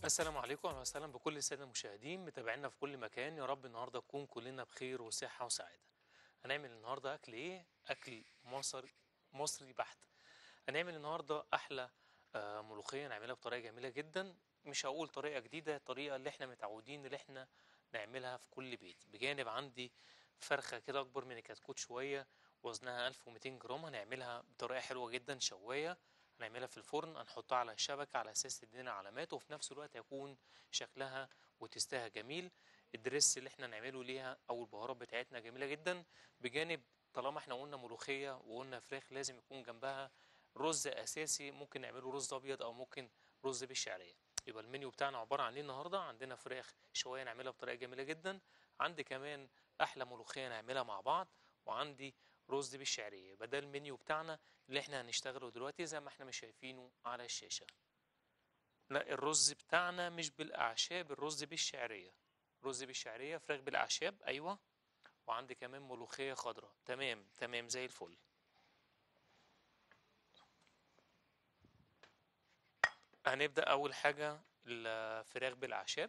السلام عليكم واهلا وسهلا بكل الساده المشاهدين متابعينا في كل مكان يا رب النهارده نكون كلنا بخير وصحه وسعاده هنعمل النهارده اكل ايه اكل مصري مصري بحت هنعمل النهارده احلى آه، ملوخيه نعملها بطريقه جميله جدا مش هقول طريقه جديده الطريقه اللي احنا متعودين اللي احنا نعملها في كل بيت بجانب عندي فرخه كده اكبر من الكتكوت شويه وزنها 1200 جرام هنعملها بطريقه حلوه جدا شوايه هنعملها في الفرن هنحطها على الشبكة على أساس تدينا علامات وفي نفس الوقت هيكون شكلها وتستها جميل الدريس اللي احنا نعمله ليها أو البهارات بتاعتنا جميلة جدا بجانب طالما احنا قلنا ملوخية وقلنا فراخ لازم يكون جنبها رز أساسي ممكن نعمله رز أبيض أو ممكن رز بالشعرية يبقى المنيو بتاعنا عبارة عن ايه النهاردة عندنا فراخ شوية نعملها بطريقة جميلة جدا عندي كمان أحلى ملوخية نعملها مع بعض وعندي رز بالشعرية يبقى ده المنيو بتاعنا اللي احنا هنشتغله دلوقتي زي ما احنا مش شايفينه على الشاشة لا الرز بتاعنا مش بالأعشاب الرز بالشعرية رز بالشعرية فراخ بالأعشاب أيوة وعندي كمان ملوخية خضراء تمام تمام زي الفل هنبدأ أول حاجة الفراخ بالأعشاب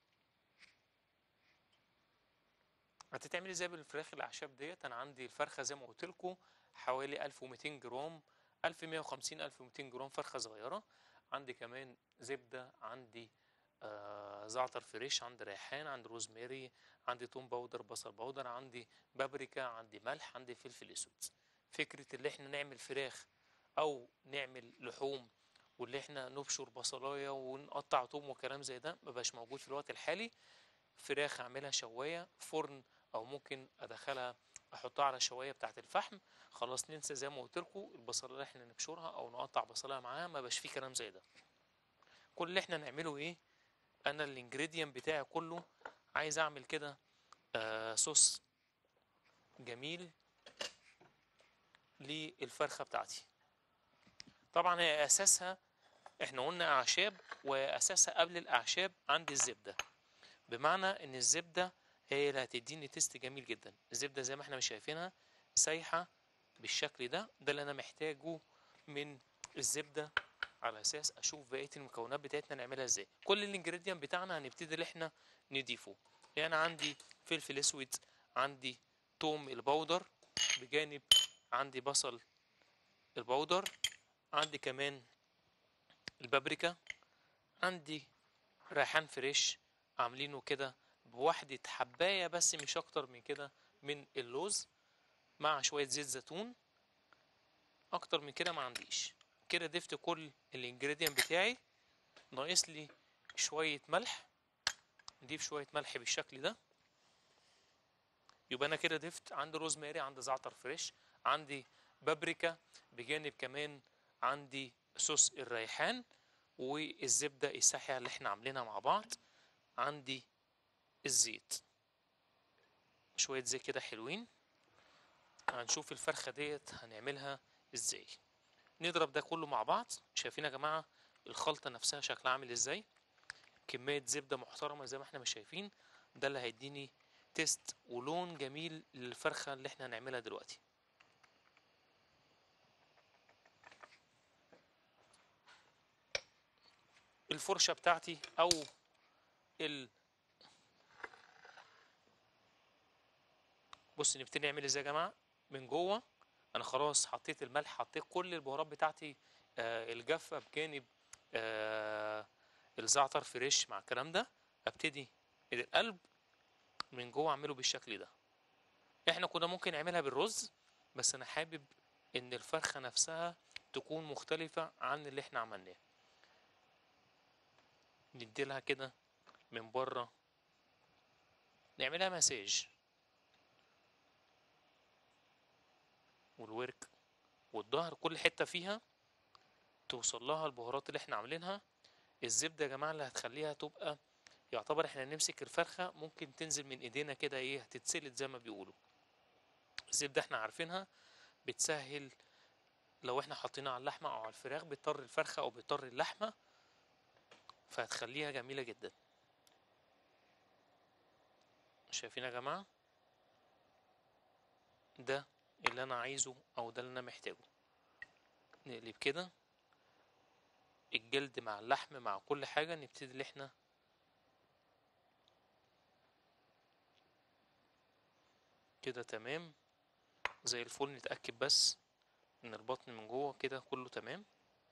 هتتعمل ازاي بالفراخ الاعشاب ديت انا عندي الفرخه زي ما قلت لكم حوالي 1200 جرام 1150 1200 جرام فرخه صغيره عندي كمان زبده عندي آه زعتر فريش عندي ريحان عندي روزماري عندي توم باودر بصل باودر عندي بابريكا عندي ملح عندي فلفل اسود فكره اللي احنا نعمل فراخ او نعمل لحوم واللي احنا نبشر بصلايه ونقطع توم وكلام زي ده مبقاش موجود في الوقت الحالي فراخ اعملها شوايه فرن او ممكن ادخلها احطها على الشوايه بتاعه الفحم خلاص ننسى زي ما قلت لكم البصله اللي احنا نبشرها او نقطع بصلايه معاها ما بقاش فيه كلام زي ده كل اللي احنا نعمله ايه انا الانجريدينت بتاعي كله عايز اعمل كده آه صوص جميل للفرخه بتاعتي طبعا هي اساسها احنا قلنا اعشاب واساسها قبل الاعشاب عندي الزبده بمعنى ان الزبده هي اللي هتديني تيست جميل جدا الزبده زي ما احنا مش شايفينها سايحه بالشكل ده ده اللي انا محتاجه من الزبده على اساس اشوف بقيه المكونات بتاعتنا نعملها ازاي كل الانجريدينت بتاعنا هنبتدي ان احنا نضيفه يعني عندي فلفل اسود عندي توم البودر بجانب عندي بصل البودر عندي كمان البابريكا عندي ريحان فريش عاملينه كده بوحدة حباية بس مش أكتر من كده من اللوز مع شوية زيت زيتون أكتر من كده ما عنديش كده ضفت كل الانجريدينت بتاعي ناقص لي شوية ملح نضيف شوية ملح بالشكل ده يبقى أنا كده ضفت عندي روزماري عندي زعتر فريش عندي بابريكا بجانب كمان عندي صوص الريحان والزبدة الساحية اللي احنا عاملينها مع بعض عندي الزيت شوية زيت كده حلوين هنشوف الفرخة ديت هنعملها ازاي نضرب ده كله مع بعض شايفين يا جماعة الخلطة نفسها شكلها عامل ازاي كمية زبدة محترمة زي ما احنا مش شايفين ده اللي هيديني تيست ولون جميل للفرخة اللي احنا هنعملها دلوقتي الفرشة بتاعتي او ال بص نبتدي نعمل ازاي يا جماعه من جوه انا خلاص حطيت الملح حطيت كل البهارات بتاعتي آه الجافه بجانب آه الزعتر فريش مع الكلام ده ابتدي من القلب من جوه اعمله بالشكل ده احنا كنا ممكن نعملها بالرز بس انا حابب ان الفرخه نفسها تكون مختلفه عن اللي احنا عملناه نديلها كده من بره نعملها مساج والورك والظهر كل حتة فيها توصل لها البهارات اللي احنا عاملينها الزبدة يا جماعة اللي هتخليها تبقى يعتبر احنا نمسك الفرخة ممكن تنزل من ايدينا كده ايه هتتسلت زي ما بيقولوا الزبدة احنا عارفينها بتسهل لو احنا حاطينها على اللحمة او على الفراخ بتضطر الفرخة او بتضطر اللحمة فهتخليها جميلة جدا شايفين يا جماعة ده اللي انا عايزه او ده اللي انا محتاجه نقلب كده الجلد مع اللحم مع كل حاجة نبتدي اللي احنا كده تمام زي الفل نتأكد بس ان البطن من جوه كده كله تمام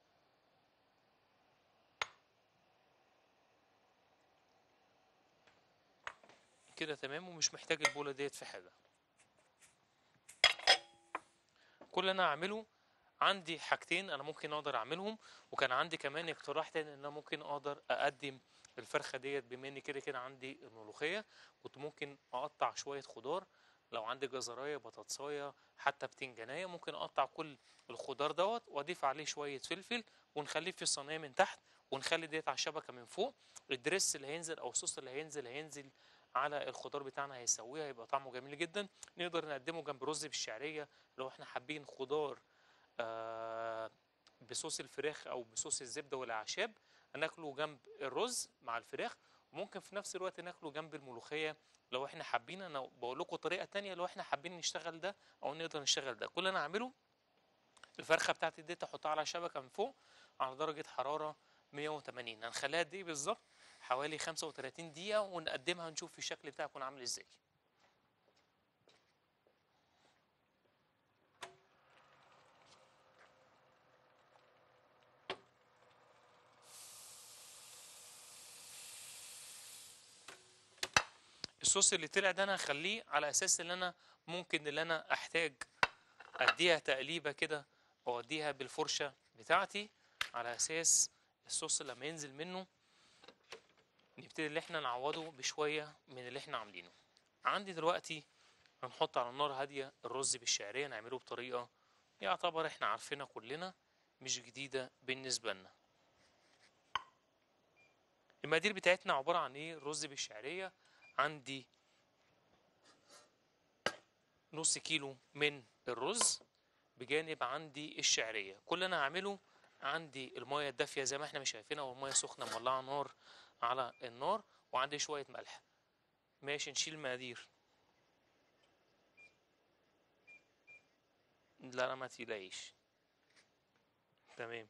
كده تمام ومش محتاج البولة ديت في حاجة كل اللي انا هعمله عندي حاجتين انا ممكن اقدر اعملهم وكان عندي كمان اقتراح تاني ان انا ممكن اقدر اقدم الفرخه ديت بما ان كده كده عندي الملوخيه كنت ممكن اقطع شويه خضار لو عندي جزرايه بطاطسايه حتى بتنجانيه ممكن اقطع كل الخضار دوت واضيف عليه شويه فلفل ونخليه في الصينيه من تحت ونخلي ديت على الشبكه من فوق الدريس اللي هينزل او الصوص اللي هينزل هينزل على الخضار بتاعنا هيسويه هيبقى طعمه جميل جدا نقدر نقدمه جنب رز بالشعريه لو احنا حابين خضار آه بصوص الفراخ او بصوص الزبده والاعشاب ناكله جنب الرز مع الفراخ وممكن في نفس الوقت ناكله جنب الملوخيه لو احنا حابين انا بقول لكم طريقه تانية لو احنا حابين نشتغل ده او نقدر نشتغل ده كل اللي انا اعمله الفرخه بتاعتي دي احطها على شبكه من فوق على درجه حراره 180 هنخليها قد ايه بالظبط حوالي 35 دقيقه ونقدمها نشوف الشكل بتاعها يكون عامل ازاي الصوص اللي طلع ده انا هخليه على اساس ان انا ممكن ان انا احتاج اديها تقليبه كده واوديها بالفرشه بتاعتي على اساس الصوص لما ينزل منه نبتدي اللي احنا نعوضه بشويه من اللي احنا عاملينه عندي دلوقتي هنحط على النار هاديه الرز بالشعريه نعمله بطريقه يعتبر احنا عارفينها كلنا مش جديده بالنسبه لنا المقادير بتاعتنا عباره عن ايه الرز بالشعريه عندي نص كيلو من الرز بجانب عندي الشعرية كل اللي انا هعمله عندي المية الدافية زي ما احنا مش شايفينها والمية سخنة مولعة نار على النار وعندي شوية ملح ماشي نشيل المقادير لا لا ما تقلقيش تمام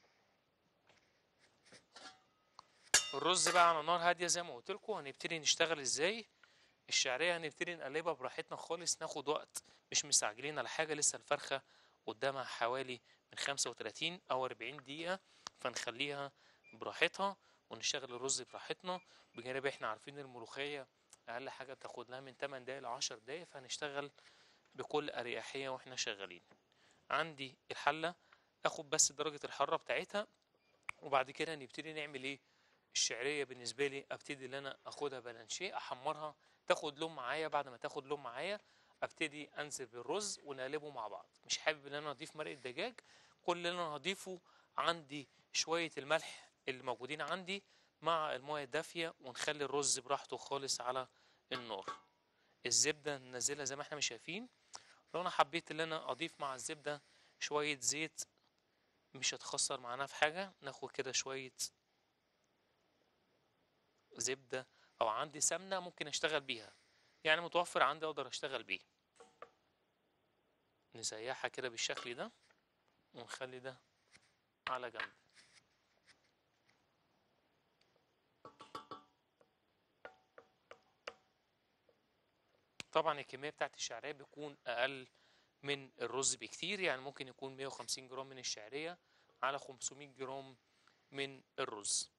الرز بقى على نار هاديه زي ما قلت لكم هنبتدي نشتغل ازاي الشعريه هنبتدي نقلبها براحتنا خالص ناخد وقت مش مستعجلين على حاجه لسه الفرخه قدامها حوالي من 35 او 40 دقيقه فنخليها براحتها ونشتغل الرز براحتنا بجانب احنا عارفين الملوخيه اقل حاجه بتاخد لها من 8 دقايق ل 10 دقايق فهنشتغل بكل اريحيه واحنا شغالين عندي الحله اخد بس درجه الحراره بتاعتها وبعد كده نبتدي نعمل ايه الشعريه بالنسبه لي ابتدي ان انا اخدها بلانشيه احمرها تاخد لون معايا بعد ما تاخد لون معايا ابتدي انزل بالرز ونقلبه مع بعض مش حابب ان انا اضيف مرقه دجاج كل اللي انا هضيفه عندي شويه الملح اللي موجودين عندي مع الميه الدافيه ونخلي الرز براحته خالص على النار الزبده ننزلها زي ما احنا مش شايفين لو انا حبيت ان انا اضيف مع الزبده شويه زيت مش هتخسر معانا في حاجه ناخد كده شويه زبدة أو عندي سمنة ممكن أشتغل بيها يعني متوفر عندي أقدر أشتغل بيه نسيحها كده بالشكل ده ونخلي ده على جنب طبعا الكمية بتاعت الشعرية بيكون أقل من الرز بكتير يعني ممكن يكون 150 جرام من الشعرية على 500 جرام من الرز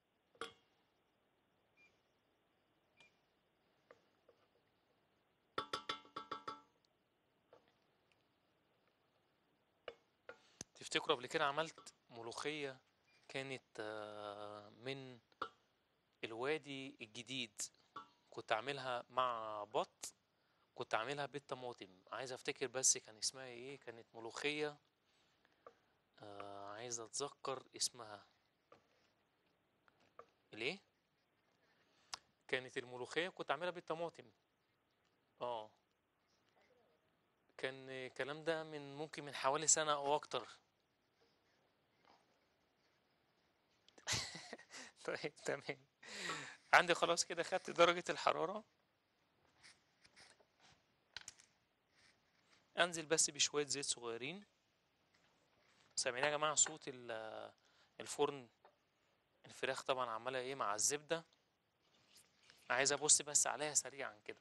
تفتكروا قبل كده عملت ملوخية كانت آه، من الوادي الجديد كنت عاملها مع بط كنت عاملها بالطماطم عايز افتكر بس كان اسمها ايه كانت ملوخية آه عايز اتذكر اسمها ليه كانت الملوخية كنت عاملها بالطماطم اه كان الكلام ده من ممكن من حوالي سنة او اكتر طيب تمام عندي خلاص كده خدت درجة الحرارة انزل بس بشوية زيت صغيرين سامعين يا جماعة صوت ال- الفرن الفراخ طبعا عماله ايه مع الزبده عايز ابص بس عليها سريعا كده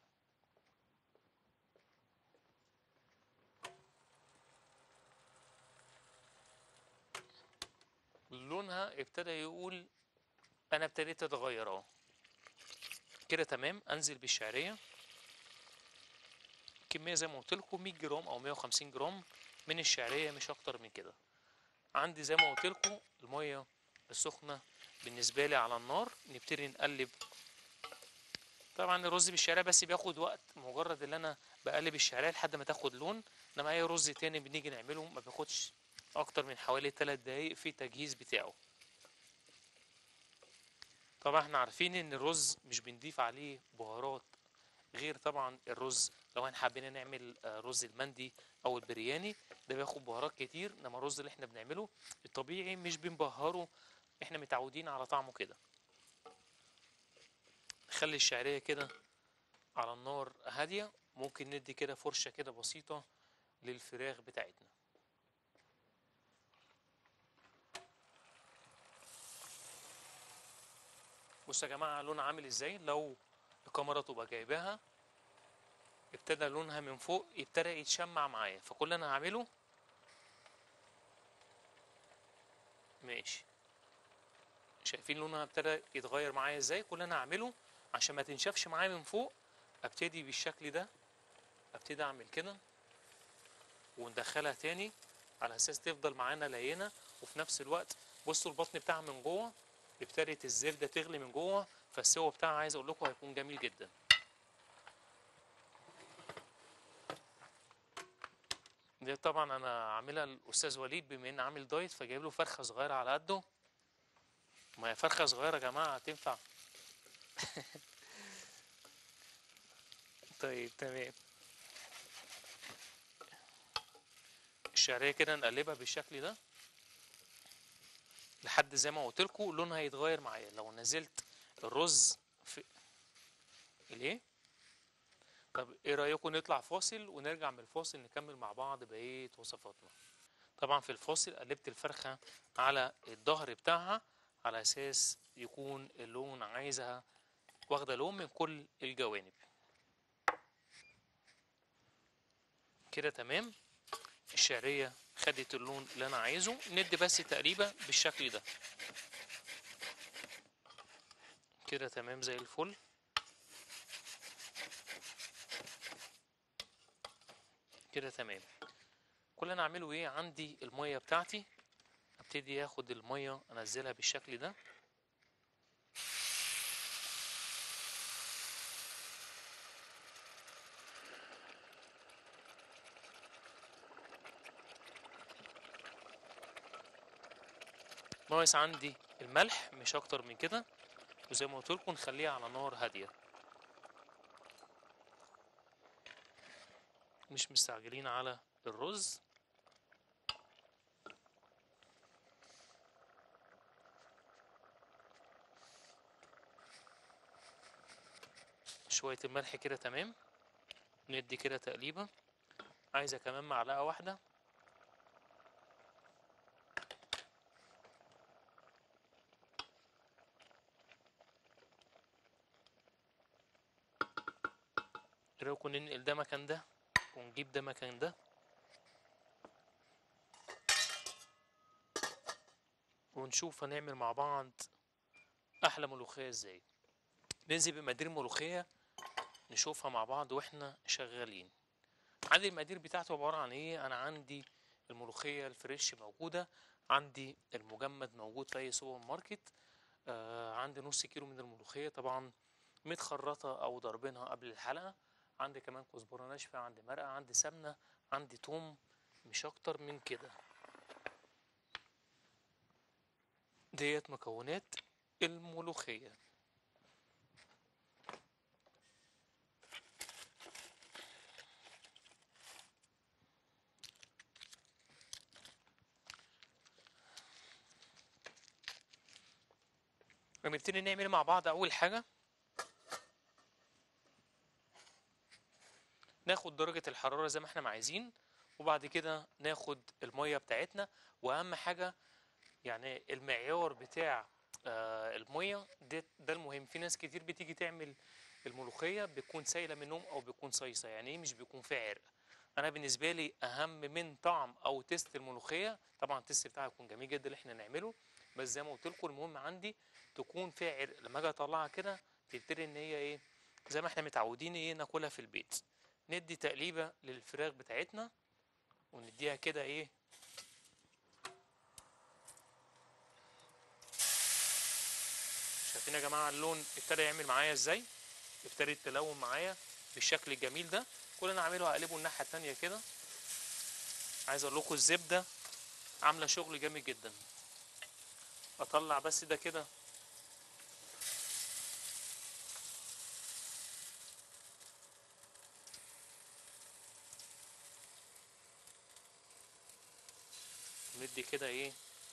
لونها ابتدى يقول انا ابتديت اتغير اهو كده تمام انزل بالشعريه كميه زي ما قلت لكم 100 جرام او 150 جرام من الشعريه مش اكتر من كده عندي زي ما قلت لكم الميه السخنه بالنسبه لي على النار نبتدي نقلب طبعا الرز بالشعريه بس بياخد وقت مجرد ان انا بقلب الشعريه لحد ما تاخد لون انما اي رز تاني بنيجي نعمله ما بياخدش اكتر من حوالي 3 دقايق في التجهيز بتاعه طبعا احنا عارفين ان الرز مش بنضيف عليه بهارات غير طبعا الرز لو احنا حابين نعمل آه، رز المندي او البرياني ده بياخد بهارات كتير انما الرز اللي احنا بنعمله الطبيعي مش بنبهره احنا متعودين على طعمه كده نخلي الشعريه كده على النار هاديه ممكن ندي كده فرشه كده بسيطه للفراخ بتاعتنا بصوا يا جماعه لونها عامل ازاي لو الكاميرا تبقى جايباها ابتدى لونها من فوق يبتدى يتشمع معايا فكل اللي انا هعمله ماشي شايفين لونها ابتدى يتغير معايا ازاي كل اللي انا هعمله عشان ما تنشفش معايا من فوق ابتدي بالشكل ده ابتدي اعمل كده وندخلها تاني على اساس تفضل معانا لينه وفي نفس الوقت بصوا البطن بتاعها من جوه ابتدت الزبده تغلي من جوه فالسوا بتاعها عايز اقول لكم هيكون جميل جدا دي طبعا انا عاملها الاستاذ وليد بما ان عامل دايت فجايب له فرخه صغيره على قده ما هي فرخه صغيره يا جماعه تنفع طيب تمام الشعريه كده نقلبها بالشكل ده لحد زي ما قلت لكم لونها هيتغير معايا لو نزلت الرز في الايه طب ايه رايكم نطلع فاصل ونرجع من الفاصل نكمل مع بعض بقيه وصفاتنا طبعا في الفاصل قلبت الفرخه على الظهر بتاعها على اساس يكون اللون عايزها واخده لون من كل الجوانب كده تمام الشعريه خدت اللون اللي انا عايزه ندي بس تقريبا بالشكل ده كده تمام زي الفل كده تمام كل اللي انا اعمله ايه عندي الميه بتاعتي ابتدي اخد الميه انزلها بالشكل ده ناقص عندي الملح مش اكتر من كده وزي ما قلت لكم نخليها على نار هاديه مش مستعجلين على الرز شوية الملح كده تمام ندي كده تقليبة عايزة كمان معلقة واحدة ايه رأيكم ننقل ده مكان ده ونجيب ده مكان ده ونشوف هنعمل مع بعض احلى ملوخيه ازاي ننزل بمقادير ملوخيه نشوفها مع بعض واحنا شغالين عندي المقادير بتاعته عباره عن ايه انا عندي الملوخيه الفريش موجوده عندي المجمد موجود في اي سوبر ماركت آه عندي نص كيلو من الملوخيه طبعا متخرطه او ضاربينها قبل الحلقه عندي كمان كزبره ناشفه عندي مرقه عندي سمنه عندي توم مش اكتر من كده ديت مكونات الملوخيه هنبتدي نعمل مع بعض اول حاجه ناخد درجة الحرارة زي ما احنا ما عايزين وبعد كده ناخد المية بتاعتنا واهم حاجة يعني المعيار بتاع آه، الميه ده ده المهم في ناس كتير بتيجي تعمل الملوخيه بتكون سايله منهم او بتكون صيصه يعني ايه مش بيكون فيها عرق انا بالنسبه لي اهم من طعم او تيست الملوخيه طبعا التيست بتاعها يكون جميل جدا اللي احنا نعمله بس زي ما قلت لكم المهم عندي تكون فيها عرق لما اجي اطلعها كده تبتدي ان هي ايه زي ما احنا متعودين ايه ناكلها في البيت ندي تقليبه للفراخ بتاعتنا ونديها كده ايه شايفين يا جماعه اللون ابتدى يعمل معايا ازاي ابتدت تلون معايا بالشكل الجميل ده كل اللي انا هعمله هقلبه الناحيه التانيه كده عايز اقول لكم الزبده عامله شغل جامد جدا اطلع بس ده كده ندي كده ايه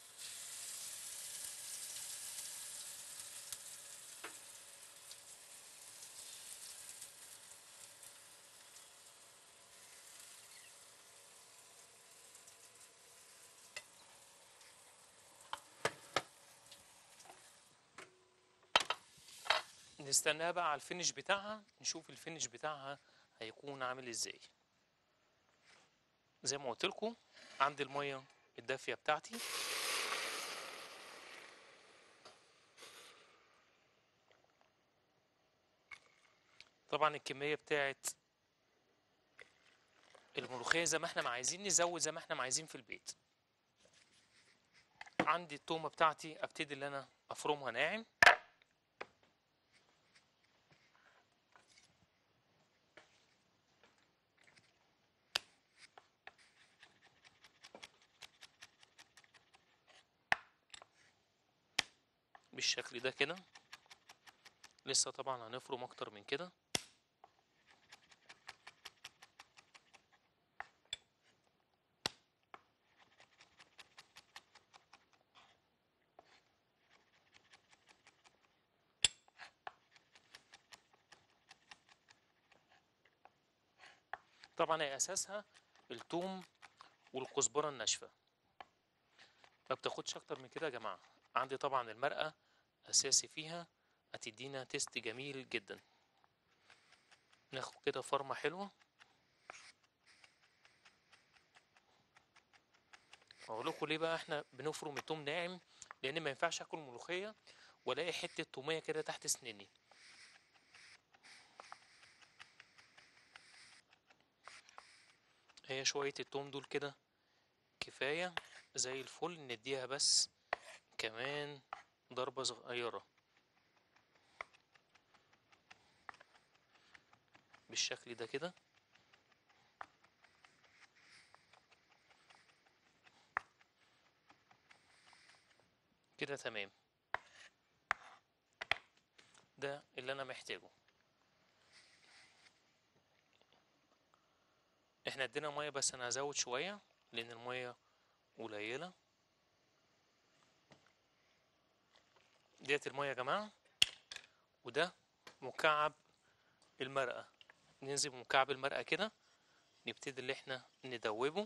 نستناها بقى على الفينش بتاعها نشوف الفينش بتاعها هيكون عامل ازاي زي ما قلت لكم عندي الميه الدافيه بتاعتي طبعا الكميه بتاعت الملوخيه زي ما احنا ما عايزين نزود زي ما احنا ما عايزين في البيت عندي التومه بتاعتي ابتدي ان انا افرمها ناعم بالشكل ده كده لسه طبعا هنفرم اكتر من كده طبعا هي اساسها التوم والكزبره الناشفه ما بتاخدش اكتر من كده يا جماعه عندي طبعا المرقه اساسي فيها هتدينا تيست جميل جدا ناخد كده فرمه حلوه اقول لكم ليه بقى احنا بنفرم التوم ناعم لان ما ينفعش اكل ملوخيه والاقي حته توميه كده تحت سناني هي شويه التوم دول كده كفايه زي الفل نديها بس كمان ضربة صغيرة بالشكل ده كده كده تمام ده اللي انا محتاجه احنا ادينا ميه بس انا هزود شويه لان الميه قليله ديت الميه يا جماعه وده مكعب المرقه ننزل بمكعب المرقه كده نبتدي اللي احنا ندوبه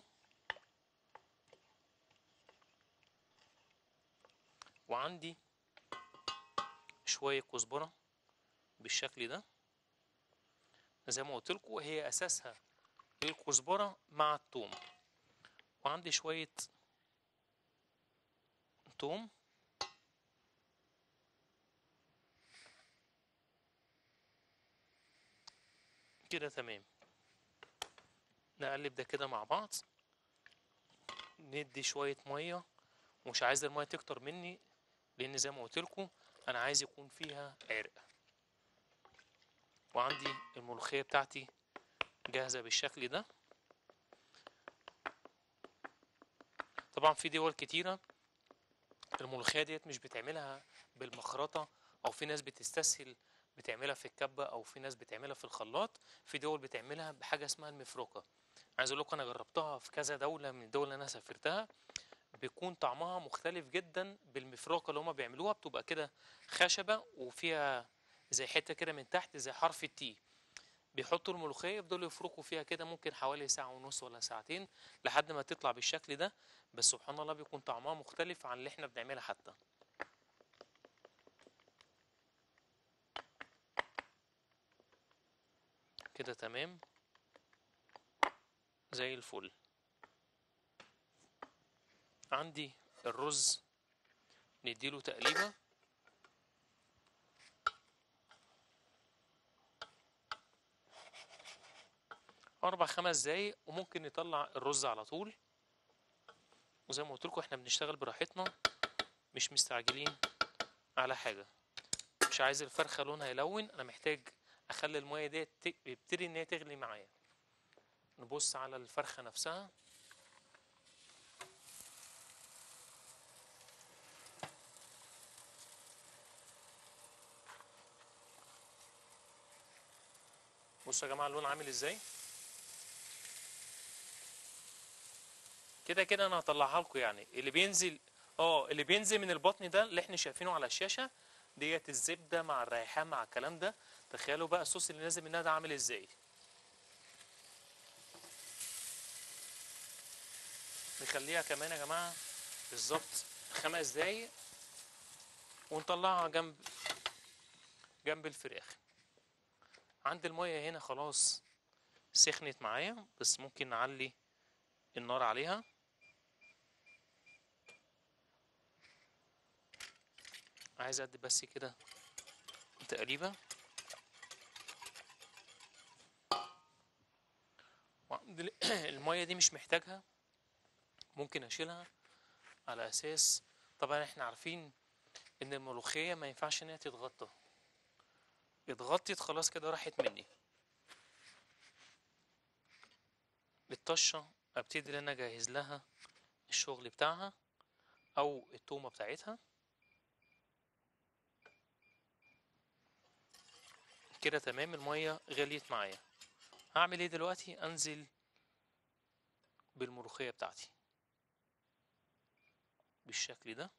وعندي شويه كزبره بالشكل ده زي ما قلت لكم هي اساسها الكزبره مع الثوم وعندي شويه توم كده تمام نقلب ده كده مع بعض ندي شوية مية ومش عايز المية تكتر مني لأن زي ما قلت لكم أنا عايز يكون فيها عرق وعندي الملوخية بتاعتي جاهزة بالشكل ده طبعا في دول كتيرة الملوخية ديت مش بتعملها بالمخرطة أو في ناس بتستسهل بتعملها في الكبة أو في ناس بتعملها في الخلاط في دول بتعملها بحاجة اسمها المفروكة عايز أقول لكم أنا جربتها في كذا دولة من الدول اللي أنا سافرتها بيكون طعمها مختلف جدا بالمفروكة اللي هما بيعملوها بتبقى كده خشبة وفيها زي حتة كده من تحت زي حرف التي بيحطوا الملوخية يفضلوا يفركوا فيها كده ممكن حوالي ساعة ونص ولا ساعتين لحد ما تطلع بالشكل ده بس سبحان الله بيكون طعمها مختلف عن اللي احنا بنعملها حتى كده تمام زي الفل عندي الرز نديله تقليبة أربع خمس دقايق وممكن نطلع الرز على طول وزي ما قلت لكم احنا بنشتغل براحتنا مش مستعجلين على حاجة مش عايز الفرخة لونها يلون أنا محتاج أخلي المية دي تبتدي إن هي تغلي معايا نبص على الفرخة نفسها بصوا يا جماعة اللون عامل ازاي كده كده انا هطلعها لكم يعني اللي بينزل اه اللي بينزل من البطن ده اللي احنا شايفينه على الشاشة ديت الزبدة مع الريحان مع الكلام ده تخيلوا بقى الصوص اللي نازل منها ده عامل ازاي نخليها كمان يا جماعة بالظبط خمس دقايق ونطلعها جنب جنب الفراخ عند المية هنا خلاص سخنت معايا بس ممكن نعلي النار عليها عايز ادي بس كده تقريبا المية دي مش محتاجها ممكن اشيلها على اساس طبعا احنا عارفين ان الملوخية ما ينفعش انها تتغطى اتغطت خلاص كده راحت مني الطشة ابتدي ان انا اجهز لها الشغل بتاعها او التومة بتاعتها كده تمام المية غليت معايا هعمل ايه دلوقتي انزل بالملوخية بتاعتي بالشكل ده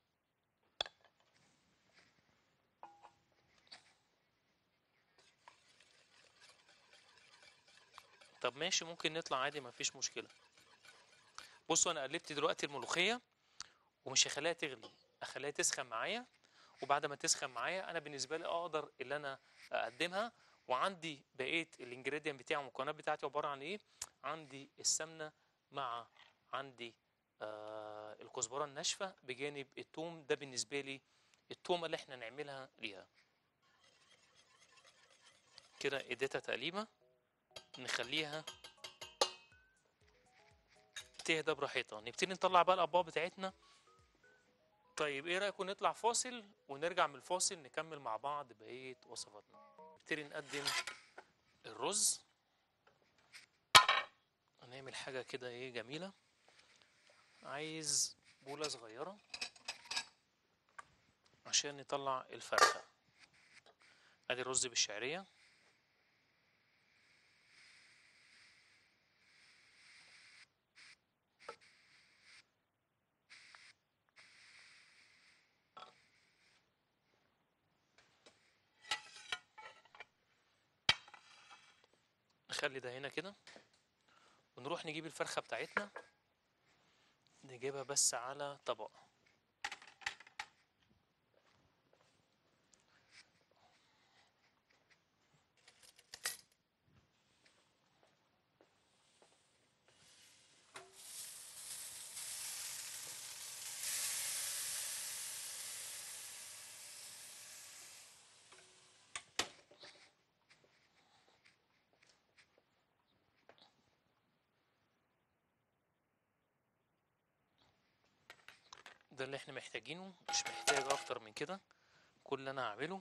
طب ماشي ممكن نطلع عادي مفيش مشكلة بصوا انا قلبت دلوقتي الملوخية ومش هخليها تغلي اخليها تسخن معايا وبعد ما تسخن معايا انا بالنسبة لي اقدر اللي انا اقدمها وعندي بقية الانجريدينت بتاعي المكونات بتاعتي عبارة عن ايه عندي السمنة مع عندي آه الكزبرة الناشفة بجانب التوم ده بالنسبة لي التومة اللي احنا نعملها ليها كده اديتها تقليبة نخليها تهدى براحتها نبتدي نطلع بقى الاطباق بتاعتنا طيب ايه رايكم نطلع فاصل ونرجع من الفاصل نكمل مع بعض بقيه وصفاتنا نبتدي نقدم الرز هنعمل حاجه كده ايه جميله عايز بوله صغيره عشان نطلع الفرخه ادي الرز بالشعريه نخلي ده هنا كده ونروح نجيب الفرخة بتاعتنا نجيبها بس على طبق ده اللي احنا محتاجينه مش محتاج اكتر من كده كل اللي انا هعمله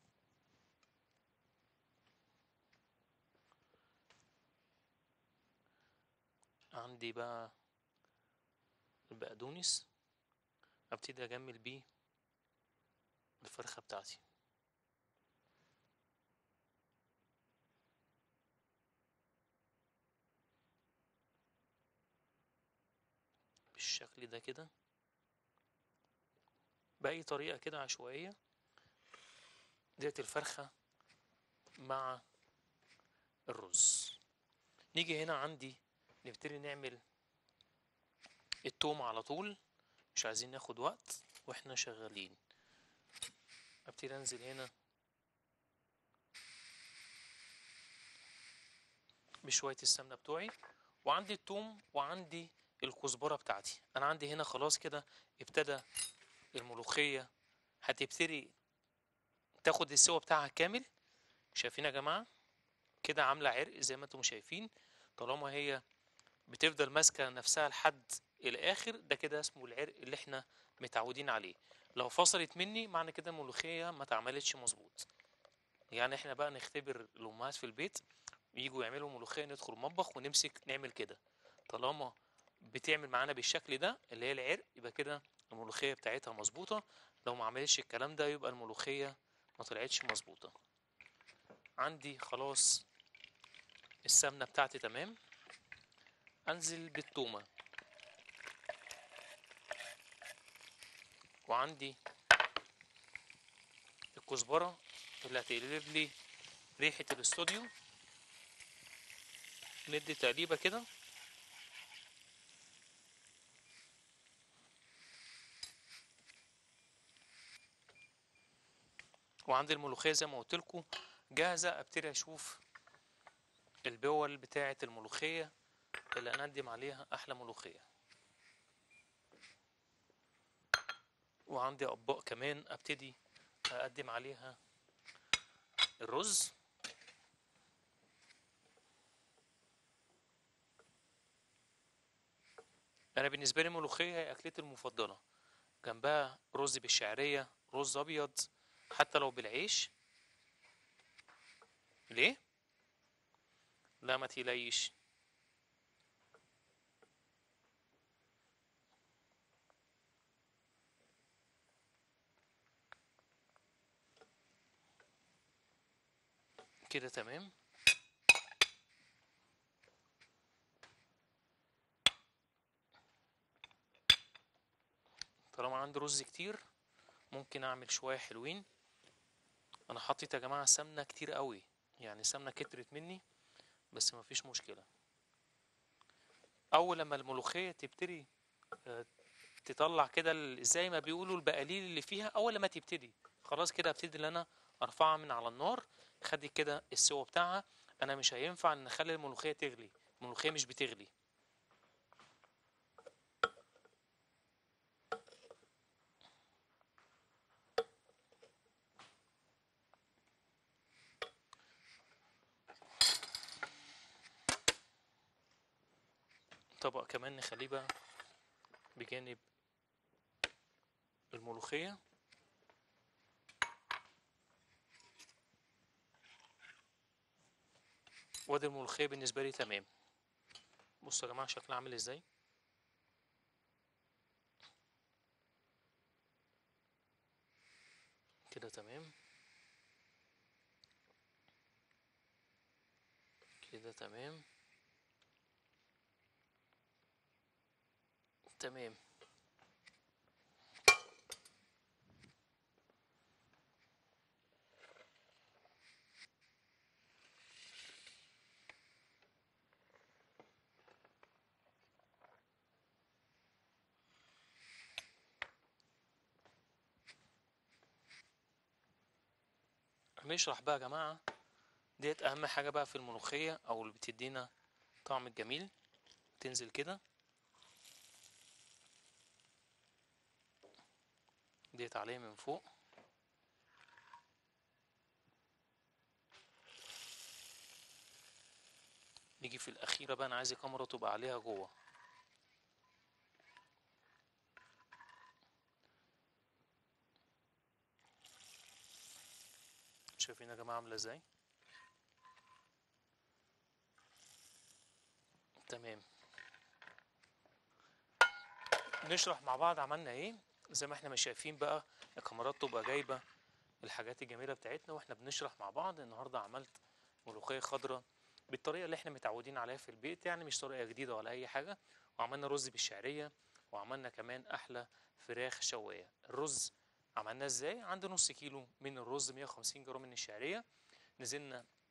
عندي بقى البقدونس ابتدي اجمل بيه الفرخة بتاعتي بالشكل ده كده بأي طريقة كده عشوائية ديت الفرخة مع الرز نيجي هنا عندي نبتدي نعمل التوم على طول مش عايزين ناخد وقت واحنا شغالين ابتدي انزل هنا بشوية السمنة بتوعي وعندي التوم وعندي الكزبرة بتاعتي انا عندي هنا خلاص كده ابتدى الملوخية هتبتدي تاخد السوا بتاعها كامل شايفين يا جماعة كده عاملة عرق زي ما انتم شايفين طالما هي بتفضل ماسكة نفسها لحد الآخر ده كده اسمه العرق اللي احنا متعودين عليه لو فصلت مني معنى كده الملوخية ما اتعملتش مظبوط يعني احنا بقى نختبر الأمهات في البيت يجوا يعملوا ملوخية ندخل المطبخ ونمسك نعمل كده طالما بتعمل معانا بالشكل ده اللي هي العرق يبقى كده الملوخية بتاعتها مظبوطة لو ما عملتش الكلام ده يبقى الملوخية ما طلعتش مظبوطة عندي خلاص السمنة بتاعتي تمام انزل بالتومة وعندي الكزبرة اللي هتقلب لي ريحة الاستوديو ندي تقليبة كده وعندي الملوخية زي ما قلت لكم جاهزة ابتدي اشوف البول بتاعة الملوخية اللي اقدم عليها احلى ملوخية وعندي اطباق كمان ابتدي اقدم عليها الرز انا بالنسبه لي الملوخيه هي اكلتي المفضله جنبها رز بالشعريه رز ابيض حتى لو بالعيش ليه لا ما تقلقيش كده تمام طالما عندي رز كتير ممكن اعمل شويه حلوين انا حطيت يا جماعه سمنه كتير قوي يعني سمنه كترت مني بس مفيش مشكله اول لما الملوخيه تبتدي آه، تطلع كده ال- زي ما بيقولوا البقاليل اللي فيها اول لما تبتدي خلاص كده ابتدي ان انا ارفعها من على النار خدي كده السوا بتاعها انا مش هينفع ان اخلي الملوخيه تغلي الملوخيه مش بتغلي طبق كمان نخليه بقى بجانب الملوخية وادي الملوخية بالنسبة لي تمام بصوا يا جماعة شكلها عامل ازاي كده تمام كده تمام تمام هنشرح بقى يا جماعة ديت أهم حاجة بقى في الملوخية أو اللي بتدينا طعم الجميل تنزل كده ديت عليه من فوق نيجي في الأخيرة بقى أنا عايز الكاميرا تبقى عليها جوه شايفين يا جماعة عاملة ازاي تمام نشرح مع بعض عملنا ايه زي ما احنا مش شايفين بقى الكاميرات تبقى جايبة الحاجات الجميلة بتاعتنا واحنا بنشرح مع بعض النهاردة عملت ملوخية خضراء بالطريقة اللي احنا متعودين عليها في البيت يعني مش طريقة جديدة ولا أي حاجة وعملنا رز بالشعرية وعملنا كمان أحلى فراخ شواية الرز عملناه ازاي عندي نص كيلو من الرز 150 جرام من الشعرية نزلنا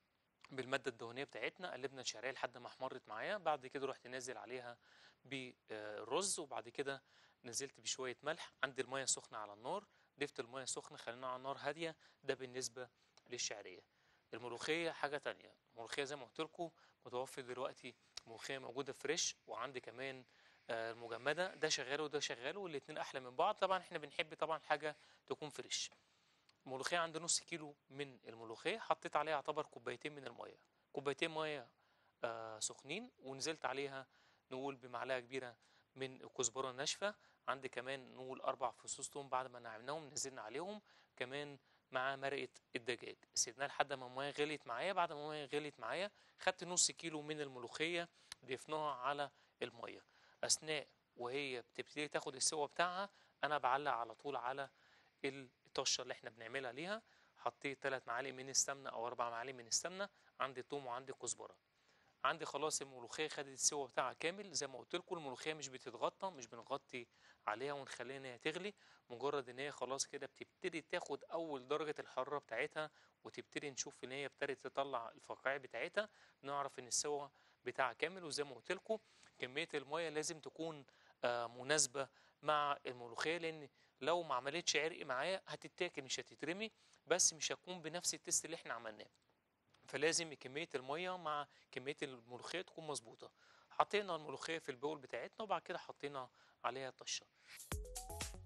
بالماده الدهنيه بتاعتنا قلبنا الشعريه لحد ما احمرت معايا بعد كده رحت نازل عليها بالرز وبعد كده نزلت بشويه ملح عندي الميه سخنه على النار ضفت الميه سخنه خليناها على نار هاديه ده بالنسبه للشعريه الملوخيه حاجه تانية الملوخيه زي ما قلت لكم متوفر دلوقتي ملوخيه موجوده فريش وعندي كمان آه، المجمده ده شغال وده شغال والاتنين احلى من بعض طبعا احنا بنحب طبعا حاجه تكون فريش ملوخيه عندي نص كيلو من الملوخيه حطيت عليها يعتبر كوبايتين من الميه كوبايتين ميه آه سخنين ونزلت عليها نقول بمعلقه كبيره من الكزبره الناشفه عندي كمان نقول اربع فصوص توم بعد ما نعمناهم نزلنا عليهم كمان مع مرقه الدجاج سيبناها لحد ما الميه غليت معايا بعد ما الميه غليت معايا خدت نص كيلو من الملوخيه ضفناها على الميه اثناء وهي بتبتدي تاخد السوا بتاعها انا بعلق على طول على الطشه اللي احنا بنعملها ليها حطيت ثلاث معالق من السمنه او اربع معالق من السمنه عندي توم وعندي كزبره عندي خلاص الملوخيه خدت السوا بتاعها كامل زي ما قلت لكم الملوخيه مش بتتغطى مش بنغطي عليها ونخليها ان هي تغلي مجرد ان هي خلاص كده بتبتدي تاخد اول درجه الحراره بتاعتها وتبتدي نشوف ان هي ابتدت تطلع الفقاعي بتاعتها نعرف ان السوا بتاعها كامل وزي ما قلت لكم كميه الميه لازم تكون آه، مناسبه مع الملوخيه لان لو ما عملتش عرق معايا هتتاكل مش هتترمي بس مش هتكون بنفس التست اللي احنا عملناه فلازم كميه الميه مع كميه الملوخيه تكون مظبوطه حطينا الملوخيه في البول بتاعتنا وبعد كده حطينا عليها طشه